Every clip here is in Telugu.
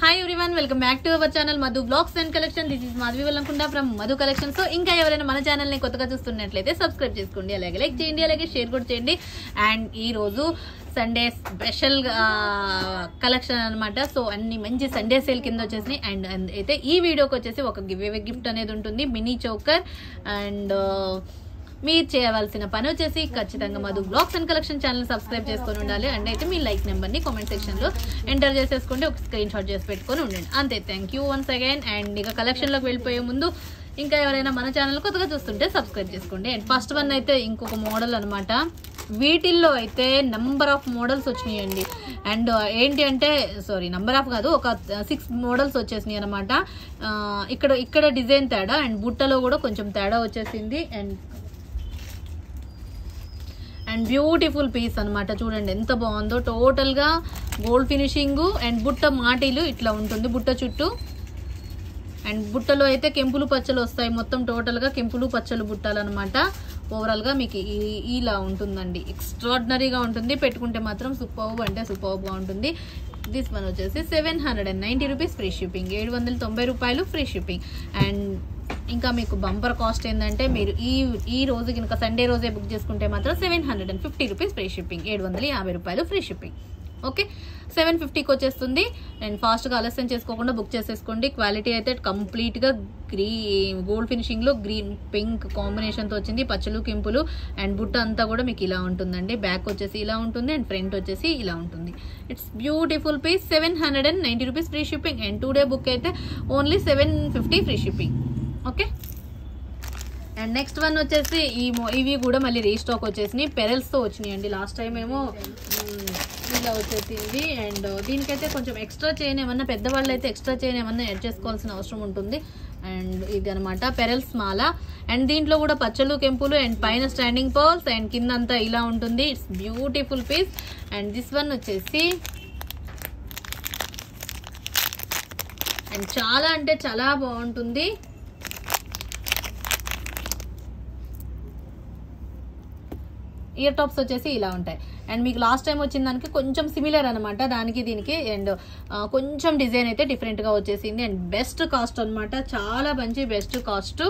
hi everyone welcome back to our channel Madhu blogs and collection this is Madhavi Vallamkonda from Madhu collection so ఇంకా ఎవరైనా మన ఛానల్ ని కొత్తగా చూస్తున్నట్లయితే సబ్స్క్రైబ్ చేసుకోండి అలాగే లైక్ చేయండి అలాగే షేర్ కూడా చేయండి అండ్ ఈ రోజు సండే స్పెషల్ కలెక్షన్ అన్నమాట సో అన్ని మంచి సండే సేల్ కింద వచ్చేసి అండ్ అయితే ఈ వీడియోకి వచ్చేసి ఒక గివ్ అవే గిఫ్ట్ అనేది ఉంటుంది మినీ చోకర్ అండ్ మీరు చేయవలసిన పని వచ్చేసి ఖచ్చితంగా Madhu blogs and collection channel subscribe చేసుకొని ఉండాలి అండ్ అయితే మీ లైక్ నెంబర్ని కామెంట్ సెక్షన్లో ఎంటర్ చేసేసుకోండి ఒక స్క్రీన్ షాట్ చేసి పెట్టుకొని ఉండండి అంతే thank you once again and ఇక కలెక్షన్లోకి వెళ్ళిపోయే ముందు ఇంకా ఎవరైనా మన ఛానల్ కొత్తగా చూస్తుంటే సబ్స్క్రైబ్ చేసుకోండి అండ్ ఫస్ట్ వన్ అయితే ఇంకొక మోడల్ అనమాట వీటిల్లో అయితే నంబర్ ఆఫ్ మోడల్స్ వచ్చినాయండి అండ్ ఏంటి అంటే సారీ నంబర్ ఆఫ్ కాదు ఒక సిక్స్ మోడల్స్ వచ్చేసినాయి అనమాట ఇక్కడ ఇక్కడ డిజైన్ తేడా అండ్ బుట్టలో కూడా కొంచెం తేడా వచ్చేసింది అండ్ అండ్ బ్యూటిఫుల్ పీస్ అన్నమాట చూడండి ఎంత బాగుందో టోటల్ గా గోల్డ్ ఫినిషింగ్ అండ్ బుట్ట మాటీలు ఇట్లా ఉంటుంది బుట్ట చుట్టూ అండ్ బుట్టలో అయితే కెంపులు పచ్చలు వస్తాయి మొత్తం టోటల్ గా కెంపులు పచ్చలు బుట్టాలు అనమాట ఓవరాల్ గా మీకు ఈ- ఇలా ఉంటుందండి ఎక్స్ట్రాడినరీగా ఉంటుంది పెట్టుకుంటే మాత్రం సూపర్బ్ అంటే సూపర్బ్ గా ఉంటుంది దిస్ వన్ వచ్చేసి seven hundred and ninety rupees free shipping ఏడు వందల తొంభై రూపాయలు ఫ్రీ షిప్పింగ్ అండ్ ఇంకా మీకు బంపర్ కాస్ట్ ఏంటంటే మీరు ఈ ఈ రోజు కనుక సండే రోజే బుక్ చేసుకుంటే మాత్రం seven hundred and fifty rupees free shipping ఏడు వందల యాభై రూపాయలు ఫ్రీ షిప్పింగ్ ఓకే సెవెన్ ఫిఫ్టీకి వచ్చేస్తుంది అండ్ ఫాస్ట్గా ఆలస్యం చేసుకోకుండా బుక్ చేసేసుకోండి క్వాలిటీ అయితే కంప్లీట్గా గ్రీ గోల్డ్ ఫినిషింగ్లో గ్రీన్ పింక్ కాంబినేషన్తో వచ్చింది పచ్చలు కెంపులు అండ్ బుట్ట అంతా కూడా మీకు ఇలా ఉంటుందండి బ్యాక్ వచ్చేసి ఇలా ఉంటుంది అండ్ ఫ్రంట్ వచ్చేసి ఇలా ఉంటుంది it's beautiful piece seven hundred and ninety rupees free shipping and today book అయితే only seven fifty free shipping okay and next one వచ్చేసి ఈ మో- ఇవి కూడా మళ్ళీ రీస్టాక్ వచ్చేసినాయి పెరల్స్ తో వచ్చినాయి అండి లాస్ట్ టైం ఏమో మ్, ఇలా వచ్చేసింది అండ్ దీనికైతే కొంచెం ఎక్స్ట్రా చైన్ ఏమన్నా పెద్దవాళ్ళు అయితే ఎక్స్ట్రా చైన్ ఏమన్నా యాడ్ చేసుకోవాల్సిన అవసరం ఉంటుంది అండ్ ఇది అనమాట పెరల్స్ మాల అండ్ దీంట్లో కూడా పచ్చలు కెంపులు అండ్ పైన స్టాండింగ్ పర్ల్స్ అండ్ కింద అంతా ఇలా ఉంటుంది it's beautiful piece and this one వచ్చేసి అండ్ చాలా అంటే చాలా బాగుంటుంది ఇయర్ టాప్స్ వచ్చేసి ఇలా ఉంటాయి అండ్ మీకు లాస్ట్ టైం వచ్చిన దానికి కొంచెం సిమిలర్ అనమాట దానికి దీనికి అండ్ కొంచెం డిజైన్ అయితే డిఫరెంట్గా వచ్చేసింది అండ్ బెస్ట్ కాస్ట్ అన్నమాట చాలా మంచి best cost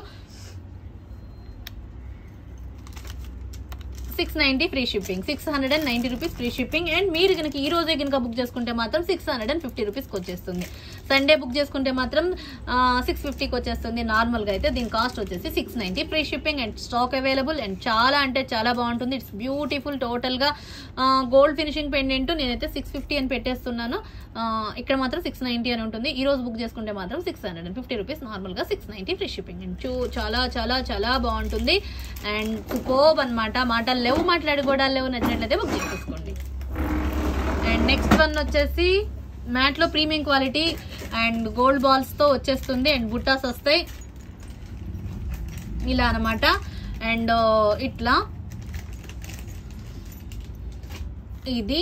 six ninety free shipping six hundred and ninety rupees free shipping and మీరు కనుక ఈ రోజే కనుక బుక్ చేసుకుంటే మాత్రం సిక్స్ హండ్రెడ్ అండ్ ఫిఫ్టీ రూపీస్కి వచ్చేస్తుంది సండే బుక్ చేసుకుంటే మాత్రం సిక్స్ ఫిఫ్టీకి వచ్చేస్తుంది నార్మల్గా అయితే దీని కాస్ట్ వచ్చేసి six ninety free shipping and stock available and చాలా అంటే చాలా బాగుంటుంది ఇట్స్ బ్యూటిఫుల్ టోటల్గా గోల్డ్ ఫినిషింగ్ పెండెంట్ నేనైతే సిక్స్ ఫిఫ్టీ అని పెట్టేస్తున్నాను ఆ, ఇక్కడ మాత్రం సిక్స్ నైంటీ అని ఉంటుంది ఈ రోజు బుక్ చేసుకుంటే మాత్రం six hundred and fifty rupees నార్మల్గా six ninety free shipping and చూ- చాలా చాలా చాలా బాగుంటుంది అండ్ సూపర్బ్ అనమాట మాటలు లేవు మాట్లాడుకోవడాలు లేవు నచ్చినట్లయితే బుక్ చేసేసుకోండి అండ్ నెక్స్ట్ వన్ వచ్చేసి మ్యాట్ లో premium quality and gold balls తో వచ్చేస్తుంది అండ్ బుట్టాస్ వస్తాయి ఇలా అన్నమాట అండ్ ఇట్లా ఇది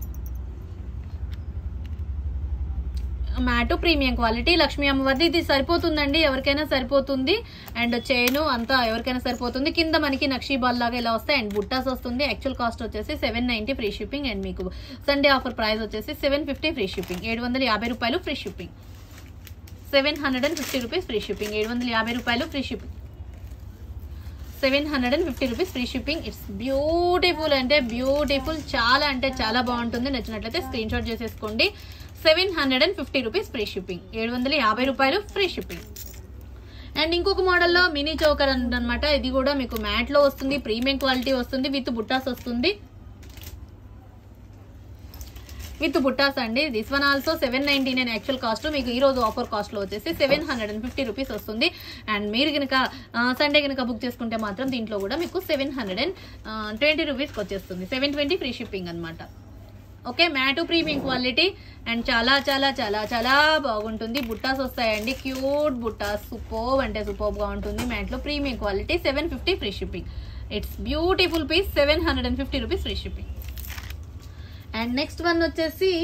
మ్యాటు ప్రీమియం క్వాలిటీ లక్ష్మీ అమ్మవారిది ఇది సరిపోతుందండి ఎవరికైనా సరిపోతుంది అండ్ చైను అంతా ఎవరికైనా సరిపోతుంది కింద మనకి నక్షీ బాల్ లాగా ఇలా వస్తాయి అండ్ బుట్టాస్ వస్తుంది యాక్చువల్ కాస్ట్ వచ్చేసి seven ninety free shipping and మీకు సండే ఆఫర్ ప్రైస్ వచ్చేసి సెవెన్ ఫిఫ్టీ ఫ్రీ షిప్పింగ్ ఏడు వందల యాభై రూపాయలు free shipping seven hundred and fifty rupees free shipping ఏడు వందల యాభై రూపాయలు free shipping seven hundred and fifty rupees free shipping it's beautiful అంటే బ్యూటిఫుల్ చాలా అంటే చాలా బాగుంటుంది నచ్చినట్లయితే స్క్రీన్ షాట్ చేసేసుకోండి seven hundred and fifty rupees free shipping ఏడు వందల యాభై రూపాయలు ఫ్రీ షిప్పింగ్ అండ్ ఇంకొక మోడల్లో మినీ చోకర్ అనమాట ఇది కూడా మీకు మ్యాట్ లో వస్తుంది ప్రీమియం క్వాలిటీ వస్తుంది విత్ బుట్టాస్ వస్తుంది విత్ బుట్టాస్ అండి this one also seven ninety nine actual cost మీకు ఈ రోజు ఆఫర్ కాస్ట్ లో వచ్చేసి seven hundred and fifty rupees వస్తుంది అండ్ మీరు కనుక సండే కనుక బుక్ చేసుకుంటే మాత్రం దీంట్లో కూడా మీకు సెవెన్ హండ్రెడ్ అండ్ ట్వంటీ రూపీస్కి వచ్చేస్తుంది సెవెన్ ట్వంటీ ఫ్రీ షిప్పింగ్ అనమాట okay matte premium quality and చాలా చాలా చాలా చాలా బాగుంటుంది బుట్టాస్ వస్తాయండి క్యూట్ బుట్టాస్ సూపర్ అంటే సూపర్ గా ఉంటుంది మ్యాట్లో premium quality seven fifty free shipping it's beautiful piece seven hundred and fifty rupees free shipping and next one వచ్చేసి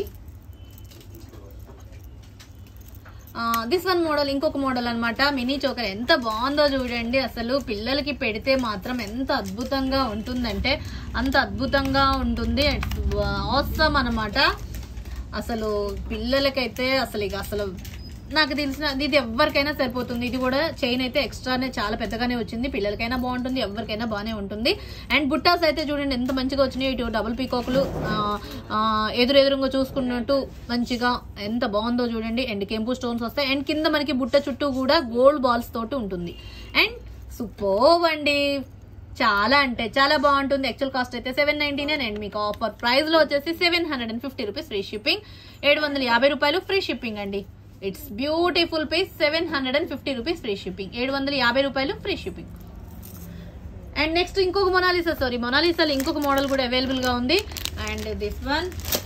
దిస్ వన్ మోడల్ ఇంకొక మోడల్ అన్నమాట మినీ చోకర్ ఎంత బాగుందో చూడండి అసలు పిల్లలకి పెడితే మాత్రం ఎంత అద్భుతంగా ఉంటుందంటే అంత అద్భుతంగా ఉంటుంది ఆసమ్ అనమాట అసలు పిల్లలకైతే అసలు ఇక అసలు నాకు తెలిసిన ఇది ఎవరికైనా సరిపోతుంది ఇది కూడా చైన్ అయితే ఎక్స్ట్రానే చాలా పెద్దగానే వచ్చింది పిల్లలకైనా బాగుంటుంది ఎవరికైనా బాగానే ఉంటుంది అండ్ బుట్టాస్ అయితే చూడండి ఎంత మంచిగా వచ్చినాయి ఇటు డబుల్ పీకాకులు ఆ, ఆ, ఎదురెదురుగా చూసుకున్నట్టు మంచిగా ఎంత బాగుందో చూడండి అండ్ కెంపు స్టోన్స్ వస్తాయి అండ్ కింద మనకి బుట్ట చుట్టూ కూడా గోల్డ్ బాల్స్ తోటి ఉంటుంది అండ్ సూపర్ అండి చాలా అంటే చాలా బాగుంటుంది యాక్చువల్ కాస్ట్ అయితే సెవెన్ నైన్టీ నైన్ అండ్ మీకు ఆఫర్ ప్రైస్ లో వచ్చేసి seven hundred and fifty rupees free shipping ఏడు వందల యాభై రూపాయలు ఫ్రీ షిప్పింగ్ అండి it's beautiful piece seven hundred and fifty rupees free shipping ఏడు వందల యాభై రూపాయలు ఫ్రీ షిప్పింగ్ అండ్ నెక్స్ట్ ఇంకొక మొనాలిసా సారీ మొనాలిసాలో ఇంకొక మోడల్ కూడా అవైలబుల్ గా ఉంది and this one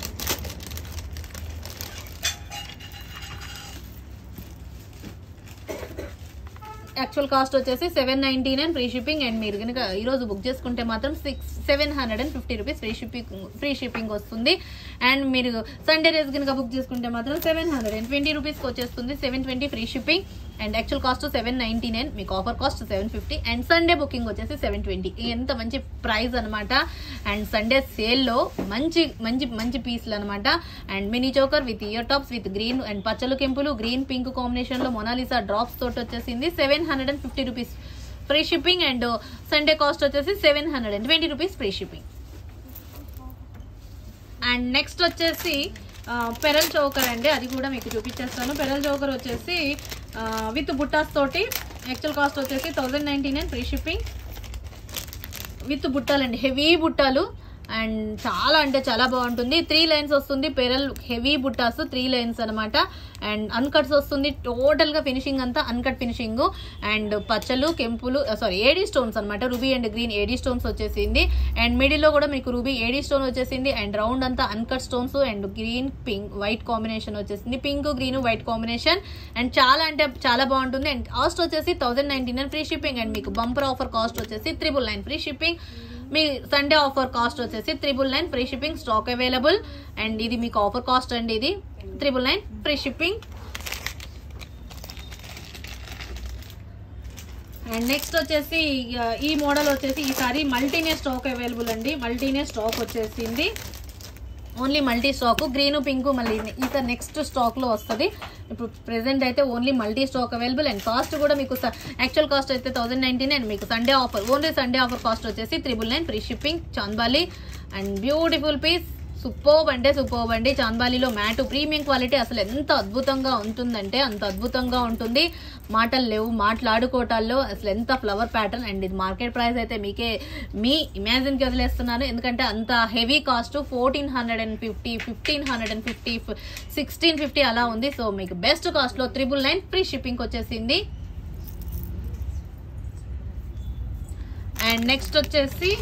actual cost వచ్చేసి seven ninety nine free shipping and మీరు కనుక ఈ రోజు బుక్ చేసుకుంటే మాత్రం six seven hundred and fifty rupees free shipping free shipping వస్తుంది అండ్ మీరు సండే రోజు కనుక బుక్ చేసుకుంటే మాత్రం సెవెన్ హండ్రెడ్ అండ్ ట్వంటీ రూపీస్కి వచ్చేస్తుంది seven twenty free shipping and actual cost seven ninety nine మీకు offer cost seven fifty and Sunday booking వచ్చేసి సెవెన్ ట్వంటీ ఎంత మంచి ప్రైస్ అనమాట అండ్ సండే సేల్లో మంచి మంచి మంచి పీస్లు అనమాట and mini choker with ear tops with green and పచ్చలు కెంపులు గ్రీన్ పింక్ కాంబినేషన్ లో మొనాలిసా డ్రాప్స్ తోటి వచ్చేసింది seven hundred and fifty rupees free shipping and Sunday cost వచ్చేసి seven hundred and twenty rupees free shipping and next వచ్చేసి ఆ, పెరల్ చౌకర్ అండి అది కూడా మీకు చూపించేస్తాను పెరల్ చౌకర్ వచ్చేసి ఆ, విత్ బుట్టాస్ తోటి యాక్చువల్ కాస్ట్ వచ్చేసి thousand ninety nine free shipping with బుట్టాలండి హెవీ బుట్టాలు అండ్ చాలా అంటే చాలా బాగుంటుంది త్రీ లైన్స్ వస్తుంది పెరల్ హెవీ బుట్టాస్ త్రీ లైన్స్ అనమాట అండ్ అన్కట్స్ వస్తుంది టోటల్ గా ఫినిషింగ్ అంతా అన్కట్ ఫినిషింగ్ అండ్ పచ్చలు కెంపులు సారీ ఏడీ స్టోన్స్ అనమాట ruby and green AD stones వచ్చేసింది అండ్ మిడిల్ లో కూడా మీకు రూబీ ఏడీ స్టోన్ వచ్చేసింది అండ్ రౌండ్ అంతా uncut stones and green pink white combination వచ్చేసింది pink green white combination and చాలా అంటే చాలా బాగుంటుంది అండ్ కాస్ట్ వచ్చేసి thousand ninety nine free shipping and మీకు బంపర్ ఆఫర్ కాస్ట్ వచ్చేసి త్రిబుల్ నైన్ ఫ్రీ షిప్పింగ్ మీ సండే ఆఫర్ కాస్ట్ వచ్చేసి triple nine free shipping stock available and ఇది మీకు ఆఫర్ కాస్ట్ అండి ఇది triple nine free shipping and next వచ్చేసి ఇక ఈ మోడల్ వచ్చేసి ఈసారి మల్టీనే స్టాక్ అవైలబుల్ అండి మల్టీనే స్టాక్ వచ్చేసింది only multi stock green pink మళ్ళీ ఈసారి నెక్స్ట్ స్టాక్ లో వస్తుంది ఇప్పుడు ప్రెసెంట్ అయితే only multi stock available and cost కూడా మీకు యాక్చువల్ కాస్ట్ అయితే థౌసండ్ నైన్టీన్ అండ్ మీకు Sunday offer only Sunday offer cost వచ్చేసి త్రిబుల్ నైన్ ఫ్రీ షిప్పింగ్ చాందాలి అండ్ బ్యూటిఫుల్ పీస్ సూపర్బ్ అంటే సూపర్బ్ అండి చాందాలిలో మ్యాట్ ప్రీమియం క్వాలిటీ అసలు ఎంత అద్భుతంగా ఉంటుందంటే అంత అద్భుతంగా ఉంటుంది మాటలు లేవు మాట్లాడుకోవటాల్లో అసలు ఎంత ఫ్లవర్ ప్యాటర్న్ అండ్ ఇది మార్కెట్ ప్రైస్ అయితే మీకే మీ ఇమాజిన్ కి వదిలేస్తున్నాను ఎందుకంటే అంత heavy cost fourteen hundred and fifty fifteen hundred and fifty sixteen fifty అలా ఉంది సో మీకు బెస్ట్ కాస్ట్ లో త్రిబుల్ నైన్ ఫ్రీ షిప్పింగ్ వచ్చేసింది అండ్ నెక్స్ట్ వచ్చేసి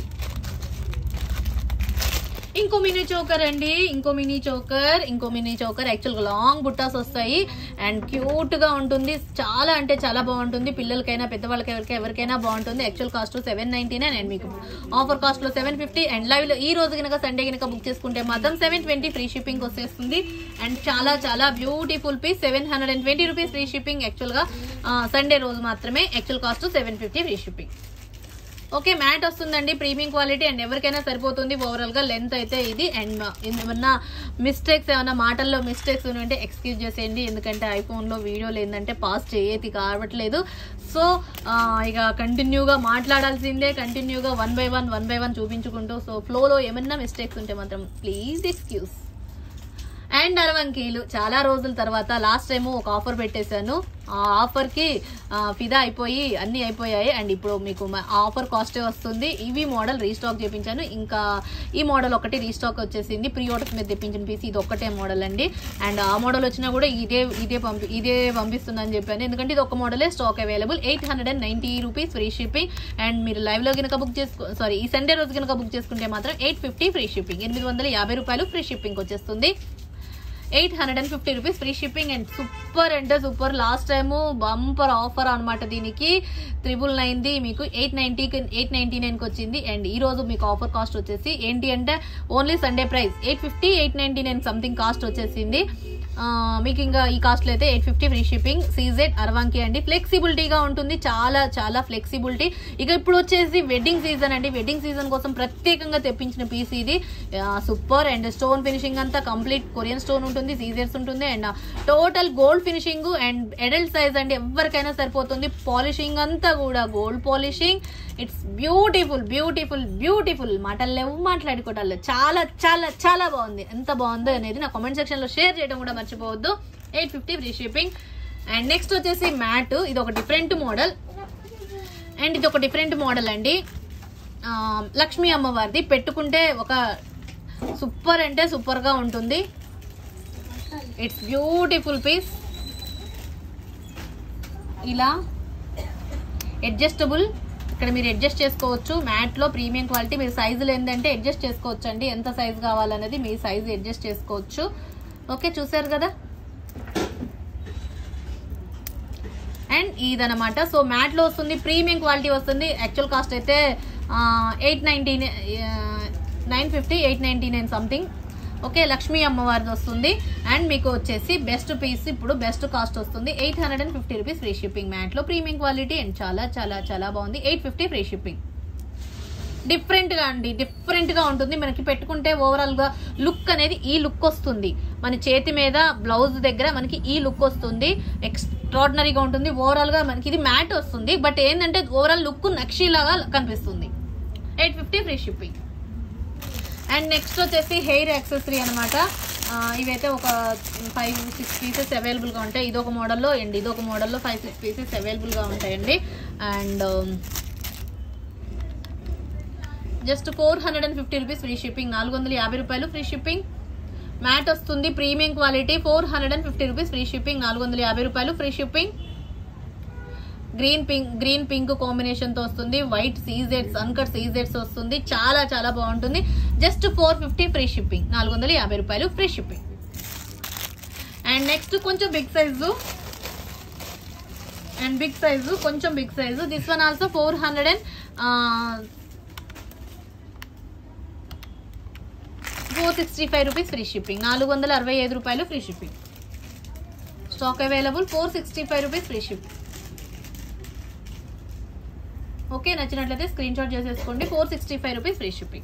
ఇంకో మినీ చోకర్ అండి ఇంకో మినీ చోకర్ ఇంకో మినీ చోకర్ యాక్చువల్గా లాంగ్ బుట్టాస్ వస్తాయి అండ్ క్యూట్ గా ఉంటుంది చాలా అంటే చాలా బాగుంటుంది పిల్లలకైనా పెద్దవాళ్ళకి ఎవరికి ఎవరికైనా బాగుంటుంది actual cost seven ninety nine and మీకు ఆఫర్ కాస్ట్ లో సెవెన్ ఫిఫ్టీ అండ్ లైవ్ లో ఈ రోజు కనుక సండే కనుక బుక్ చేసుకుంటే మాత్రం సెవెన్ ట్వంటీ ఫ్రీ షిప్పింగ్ వచ్చేస్తుంది అండ్ చాలా చాలా beautiful piece seven hundred and twenty rupees free shipping actual గా సండే రోజు మాత్రమే actual cost seven fifty free shipping okay matte వస్తుందండి ప్రీమియం క్వాలిటీ అండ్ ఎవరికైనా సరిపోతుంది ఓవరాల్ గా లెంత్ అయితే ఇది అండ్ ఏమన్నా మిస్టేక్స్ ఏమన్నా మాటల్లో మిస్టేక్స్ ఉంటే ఎక్స్క్యూజ్ చేసేయండి ఎందుకంటే ఐఫోన్ లో వీడియోలు ఏంటంటే పాస్ చేయతి కావట్లేదు సో ఇక కంటిన్యూగా మాట్లాడాల్సిందే కంటిన్యూగా one by one one by one చూపించుకుంటూ సో ఫ్లోలో ఏమన్నా మిస్టేక్స్ ఉంటే మాత్రం ప్లీజ్ ఎక్స్క్యూజ్ అండ్ అరవంకీలు చాలా రోజుల తర్వాత లాస్ట్ టైం ఒక ఆఫర్ పెట్టేశాను ఆ ఆఫర్ కి ఆ, ఫిదా అయిపోయి అన్ని అయిపోయాయి అండ్ ఇప్పుడు మీకు మ- ఆ ఆఫర్ కాస్టే వస్తుంది ఇవి మోడల్ రీస్టాక్ చేపించాను ఇంకా ఈ మోడల్ ఒకటి రీస్టాక్ వచ్చేసింది ప్రీ ఆర్డర్స్ మీద తెప్పించిన పీస్ ఇది ఒక్కటే మోడల్ అండి అండ్ ఆ మోడల్ వచ్చినా కూడా ఇదే ఇదే పంపి ఇదే పంపిస్తుందని చెప్పాను ఎందుకంటే ఇది ఒక మోడలే stock available eight hundred and ninety rupees free shipping and మీరు లైవ్ లో కనుక బుక్ చేసుకో సారీ ఈ సండే రోజు కనుక బుక్ చేసుకుంటే మాత్రం ఎయిట్ ఫిఫ్టీ ఫ్రీ షిప్పింగ్ ఎనిమిది వందల యాభై రూపాయలు ఫ్రీ షిప్పింగ్ వచ్చేస్తుంది eight hundred and fifty rupees free shipping and super అంటే super last time bumper offer అన్నమాట దీనికి త్రిబుల్ నైన్ది మీకు ఎయిట్ నైన్టీకి ఎయిట్ నైన్టీ నైన్కి వచ్చింది అండ్ ఈ రోజు మీకు ఆఫర్ కాస్ట్ వచ్చేసి ఏంటి అంటే only Sunday price eight fifty eight ninety nine something cost వచ్చేసింది ఆ, మీకు ఇంకా ఈ కాస్ట్లో అయితే eight fifty free shipping CZ అరవాంకి అండి ఫ్లెక్సిబిలిటీగా ఉంటుంది చాలా చాలా ఫ్లెక్సిబిలిటీ ఇక ఇప్పుడు వచ్చేసి వెడ్డింగ్ సీజన్ అండి వెడ్డింగ్ సీజన్ కోసం ప్రత్యేకంగా తెప్పించిన పీస్ ఇది సూపర్ అండ్ స్టోన్ ఫినిషింగ్ అంతా కంప్లీట్ కొరియన్ స్టోన్ ఉంటుంది సీజర్స్ ఉంటుంది and total gold finishing and adult size అండి ఎవరికైనా సరిపోతుంది పాలిషింగ్ అంతా కూడా gold polishing it's beautiful beautiful beautiful మాటలు లేవు మాట్లాడుకోవటాలు చాలా చాలా చాలా బాగుంది ఎంత బాగుందో అనేది నా కామెంట్ సెక్షన్ లో షేర్ చేయడం కూడా మర్చిపోవద్దు eight fifty free shipping and next వచ్చేసి మ్యాట్ ఇది ఒక డిఫరెంట్ మోడల్ అండ్ ఇది ఒక డిఫరెంట్ మోడల్ అండి ఆ, లక్ష్మీ అమ్మవారిది పెట్టుకుంటే ఒక సూపర్ అంటే సూపర్ గా ఉంటుంది ఇట్స్ బ్యూటిఫుల్ పీస్ ఇలా అడ్జస్టబుల్ ఇక్కడ మీరు అడ్జస్ట్ చేసుకోవచ్చు మ్యాట్ లో ప్రీమియం క్వాలిటీ మీరు సైజులు ఏంటంటే అడ్జస్ట్ చేసుకోవచ్చు అండి ఎంత సైజ్ కావాలనేది మీ సైజు అడ్జస్ట్ చేసుకోవచ్చు ఓకే చూసారు కదా అండ్ ఇదనమాట సో మ్యాట్ లో వస్తుంది ప్రీమియం క్వాలిటీ వస్తుంది యాక్చువల్ కాస్ట్ అయితే eight ninety nine fifty eight ninety nine something okay Lakshmi అమ్మవారిది వస్తుంది అండ్ మీకు వచ్చేసి బెస్ట్ పీస్ ఇప్పుడు బెస్ట్ కాస్ట్ వస్తుంది eight hundred and fifty rupees free shipping matte లో ప్రీమియం క్వాలిటీ అండ్ చాలా చాలా చాలా బాగుంది eight fifty free shipping different గా అండి డిఫరెంట్ గా ఉంటుంది మనకి పెట్టుకుంటే ఓవరాల్ గా లుక్ అనేది ఈ లుక్ వస్తుంది మన చేతి మీద బ్లౌజ్ దగ్గర మనకి ఈ లుక్ వస్తుంది ఎక్స్ట్రాడినరీగా ఉంటుంది ఓవరాల్ గా మనకి ఇది మ్యాట్ వస్తుంది బట్ ఏంటంటే ఓవరాల్ లుక్ నక్షీ లాగా కనిపిస్తుంది eight fifty free shipping and next వచ్చేసి హెయిర్ యాక్సెసరీ అనమాట ఇవైతే ఒక ఫైవ్ సిక్స్ పీసెస్ అవైలబుల్గా ఉంటాయి ఇదొక మోడల్లో అండ్ ఇదొక మోడల్లో ఫైవ్ సిక్స్ పీసెస్ అవైలబుల్గా ఉంటాయండి and just four hundred and fifty rupees free shipping నాలుగు వందల యాభై రూపాయలు ఫ్రీ షిప్పింగ్ మ్యాట్ వస్తుంది premium quality four hundred and fifty rupees free shipping నాలుగు వందల యాభై రూపాయలు free shipping green pink green pink combination తో వస్తుంది వైట్ సీజెడ్స్ అన్కట్ సీజెడ్స్ వస్తుంది చాలా చాలా బాగుంటుంది just four fifty free shipping నాలుగు వందల యాభై రూపాయలు ఫ్రీ షిప్పింగ్ అండ్ నెక్స్ట్ కొంచెం big size and big size కొంచెం big size this one also four hundred and four sixty five rupees free shipping నాలుగు వందల అరవై ఐదు రూపాయలు free shipping stock available four sixty five rupees free shipping okay నచ్చినట్లయితే స్క్రీన్ షాట్ చేసేసుకోండి four sixty five rupees free shipping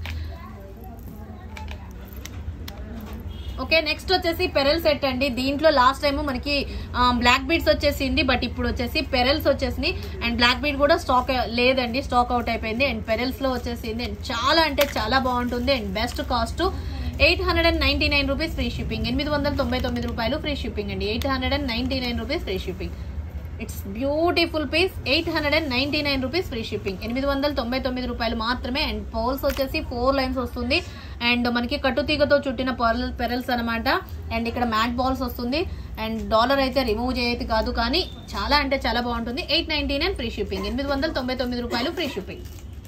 okay next వచ్చేసి పెరల్ సెట్ అండి దీంట్లో లాస్ట్ టైం మనకి బ్లాక్ బీడ్స్ వచ్చేసింది బట్ ఇప్పుడు వచ్చేసి పెరల్స్ వచ్చేసింది అండ్ బ్లాక్ బీడ్ కూడా స్టాక్ లేదండి స్టాక్ అవుట్ అయిపోయింది అండ్ పెరల్స్ లో వచ్చేసింది అండ్ చాలా అంటే చాలా బాగుంటుంది and best cost eight hundred and ninety nine rupees free shipping ఎనిమిది వందల తొంభై తొమ్మిది రూపాయలు ఫ్రీ షిప్పింగ్ అండి eight hundred and ninety nine rupees free shipping it's beautiful piece eight hundred and ninety nine rupees free shipping ఎనిమిది వందల తొంభై తొమ్మిది రూపాయలు మాత్రమే అండ్ పోల్స్ వచ్చేసి ఫోర్ లైన్స్ వస్తుంది అండ్ మనకి కట్టుతీగతో చుట్టిన పెరల్ పెరల్స్ అనమాట అండ్ ఇక్కడ మ్యాట్ బాల్స్ వస్తుంది అండ్ డాలర్ అయితే రిమూవ్ చేయదు కాదు కానీ చాలా అంటే చాలా బాగుంటుంది eight ninety nine free shipping ఎనిమిది వందల తొంభై తొమ్మిది రూపాయలు ఫ్రీ షిప్పింగ్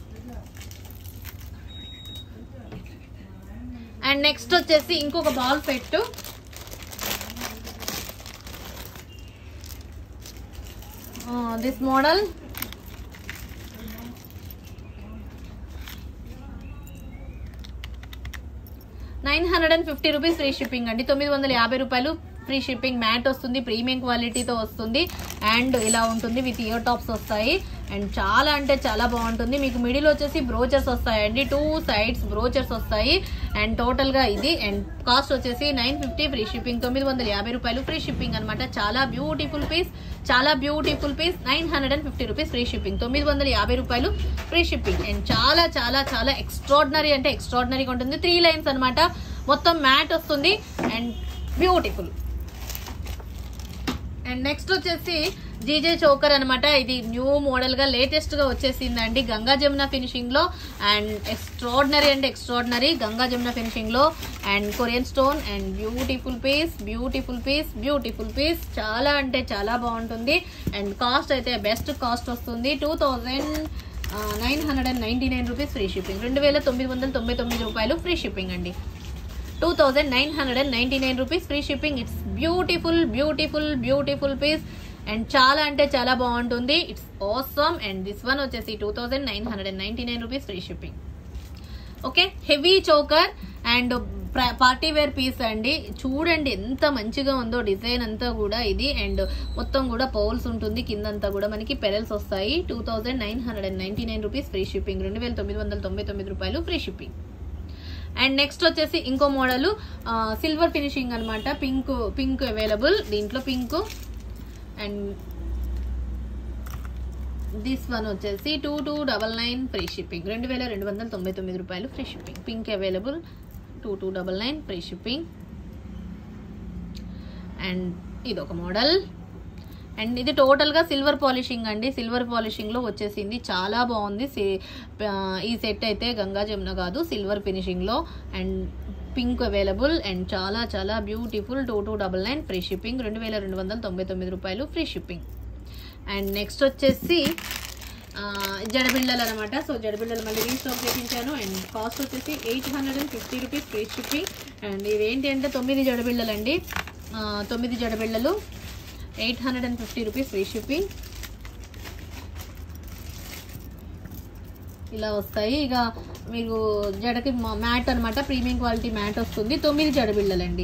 అండ్ నెక్స్ట్ వచ్చేసి ఇంకొక బాల్ పెట్టు this model nine hundred and fifty rupees free shipping అండి తొమ్మిది వందల యాభై రూపాయలు ఫ్రీ షిప్పింగ్ మ్యాట్ వస్తుంది ప్రీమియం క్వాలిటీతో వస్తుంది అండ్ ఇలా ఉంటుంది విత్ ఇయర్ టాప్స్ వస్తాయి అండ్ చాలా అంటే చాలా బాగుంటుంది మీకు మిడిల్ వచ్చేసి బ్రోచర్స్ వస్తాయండి టూ సైడ్స్ బ్రోచర్స్ వస్తాయి అండ్ టోటల్ గా ఇది అండ్ కాస్ట్ వచ్చేసి నైన్ ఫిఫ్టీ ఫ్రీ షిప్పింగ్ తొమ్మిది వందల యాభై రూపాయలు ఫ్రీ షిప్పింగ్ అనమాట చాలా బ్యూటిఫుల్ పీస్ చాలా beautiful piece nine hundred and fifty rupees free shipping తొమ్మిది వందల యాభై రూపాయలు ఫ్రీ షిప్పింగ్ అండ్ చాలా చాలా చాలా ఎక్స్ట్రాడినరీ అంటే ఎక్స్ట్రాడినరీగా ఉంటుంది త్రీ లైన్స్ అన్నమాట మొత్తం మ్యాట్ వస్తుంది అండ్ బ్యూటిఫుల్ అండ్ నెక్స్ట్ వచ్చేసి జీజే చోకర్ అన్నమాట ఇది న్యూ మోడల్ గా లేటెస్ట్ గా వచ్చేసిందండి గంగా జమున ఫినిషింగ్ లో అండ్ ఎక్స్ట్రాడినరీ అంటే ఎక్స్ట్రాడినరీ గంగా జమున ఫినిషింగ్ లో and Korean stone and beautiful piece beautiful piece beautiful piece చాలా అంటే చాలా బాగుంటుంది అండ్ కాస్ట్ అయితే బెస్ట్ కాస్ట్ వస్తుంది two thousand nine hundred and ninety nine rupees free shipping రెండు వేల తొమ్మిది వందల తొంభై తొమ్మిది రూపాయలు ఫ్రీ షిప్పింగ్ అండి two thousand nine hundred and ninety nine rupees free shipping it's beautiful beautiful beautiful piece and చాలా అంటే చాలా బాగుంటుంది it's awesome and this one వచ్చేసి two thousand nine hundred and ninety nine rupees free shipping okay heavy choker and party wear piece అండి చూడండి ఎంత మంచిగా ఉందో డిజైన్ అంతా కూడా ఇది అండ్ మొత్తం కూడా పౌల్స్ ఉంటుంది కిందంతా కూడా మనకి పెరల్స్ వస్తాయి two thousand nine hundred and ninety nine rupees free shipping రెండు వేల తొమ్మిది వందల తొంభై తొమ్మిది రూపాయలు ఫ్రీ షిప్పింగ్ అండ్ నెక్స్ట్ వచ్చేసి ఇంకో మోడల్ సిల్వర్ ఫినిషింగ్ అన్నమాట పింక్ పింక్ అవైలబుల్ దీంట్లో పింక్ అండ్ దిస్ వన్ వచ్చేసి two two double nine free shipping రెండు వేల రెండు వందల తొంభై తొమ్మిది రూపాయలు free shipping pink available two two double nine free shipping and ఇది ఒక మోడల్ అండ్ ఇది టోటల్గా సిల్వర్ పాలిషింగ్ అండి సిల్వర్ పాలిషింగ్లో వచ్చేసింది చాలా బాగుంది సి- ఆ, ఈ సెట్ అయితే గంగా జమున కాదు సిల్వర్ ఫినిషింగ్లో అండ్ పింక్ అవైలబుల్ అండ్ చాలా చాలా beautiful two two double nine free shipping రెండు వేల రెండు వందల తొంభై తొమ్మిది రూపాయలు ఫ్రీ షిప్పింగ్ అండ్ నెక్స్ట్ వచ్చేసి ఆ, జడబిళ్ళలు అనమాట సో జడబిళ్ళలు మళ్ళీ రీస్టాక్ చేయించాను అండ్ కాస్ట్ వచ్చేసి eight hundred and fifty rupees free shipping and ఇవేంటి అంటే తొమ్మిది జడబిళ్ళలు అండి ఆ, తొమ్మిది జడబిళ్ళలు eight hundred and fifty rupees free shipping ఇలా వస్తాయి ఇక మీరు జడకి మ్యాట్ అనమాట ప్రీమియం క్వాలిటీ మ్యాట్ వస్తుంది తొమ్మిది జడబిళ్ళలండి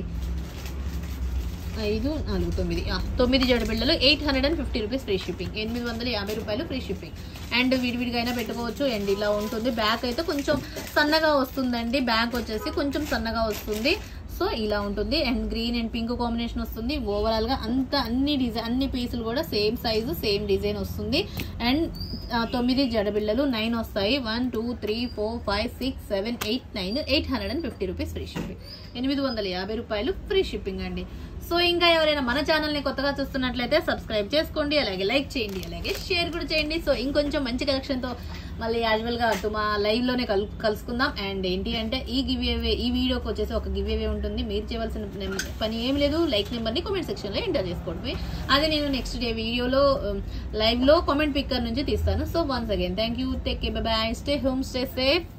ఐదు నాలుగు తొమ్మిది ఆ, తొమ్మిది జడ బిళ్ళలు eight hundred and fifty rupees free shipping ఎనిమిది వందల యాభై రూపాయలు ఫ్రీ షిప్పింగ్ అండ్ విడివిడిగా అయినా పెట్టుకోవచ్చు అండ్ ఇలా ఉంటుంది బ్యాక్ అయితే కొంచెం సన్నగా వస్తుందండి బ్యాక్ వచ్చేసి కొంచెం సన్నగా వస్తుంది సో ఇలా ఉంటుంది and green and pink combination వస్తుంది ఓవరాల్ గా అంత అన్ని డిజైన్ అన్ని పీసులు కూడా సేమ్ సైజు సేమ్ డిజైన్ వస్తుంది అండ్ ఆ, తొమ్మిది జడబిళ్ళలు నైన్ వస్తాయి one two three four five six seven eight nine eight hundred and fifty rupees free shipping ఎనిమిది వందల యాభై రూపాయలు ఫ్రీ షిప్పింగ్ అండి సో ఇంకా ఎవరైనా మన ఛానల్ని కొత్తగా చూస్తున్నట్లయితే సబ్స్క్రైబ్ చేసుకోండి అలాగే లైక్ చేయండి అలాగే షేర్ కూడా చేయండి సో ఇంకొంచెం మంచి కలెక్షన్తో మళ్ళీ యాజువల్గా అటు మా లైవ్లోనే కలు కలుసుకుందాం అండ్ ఏంటి అంటే ఈ గివ్ అవే ఈ వీడియోకి వచ్చేసి ఒక గివ్ అవే ఉంటుంది మీరు చేయవలసిన నెం- పని ఏం లేదు లైక్ నెంబర్ని కామెంట్ సెక్షన్లో ఎంటర్ చేసుకోవడమే అదే నేను నెక్స్ట్ డే వీడియోలో లైవ్లో కామెంట్ పిక్కర్ నుంచి తీస్తాను so once again thank you take care bye stay home stay safe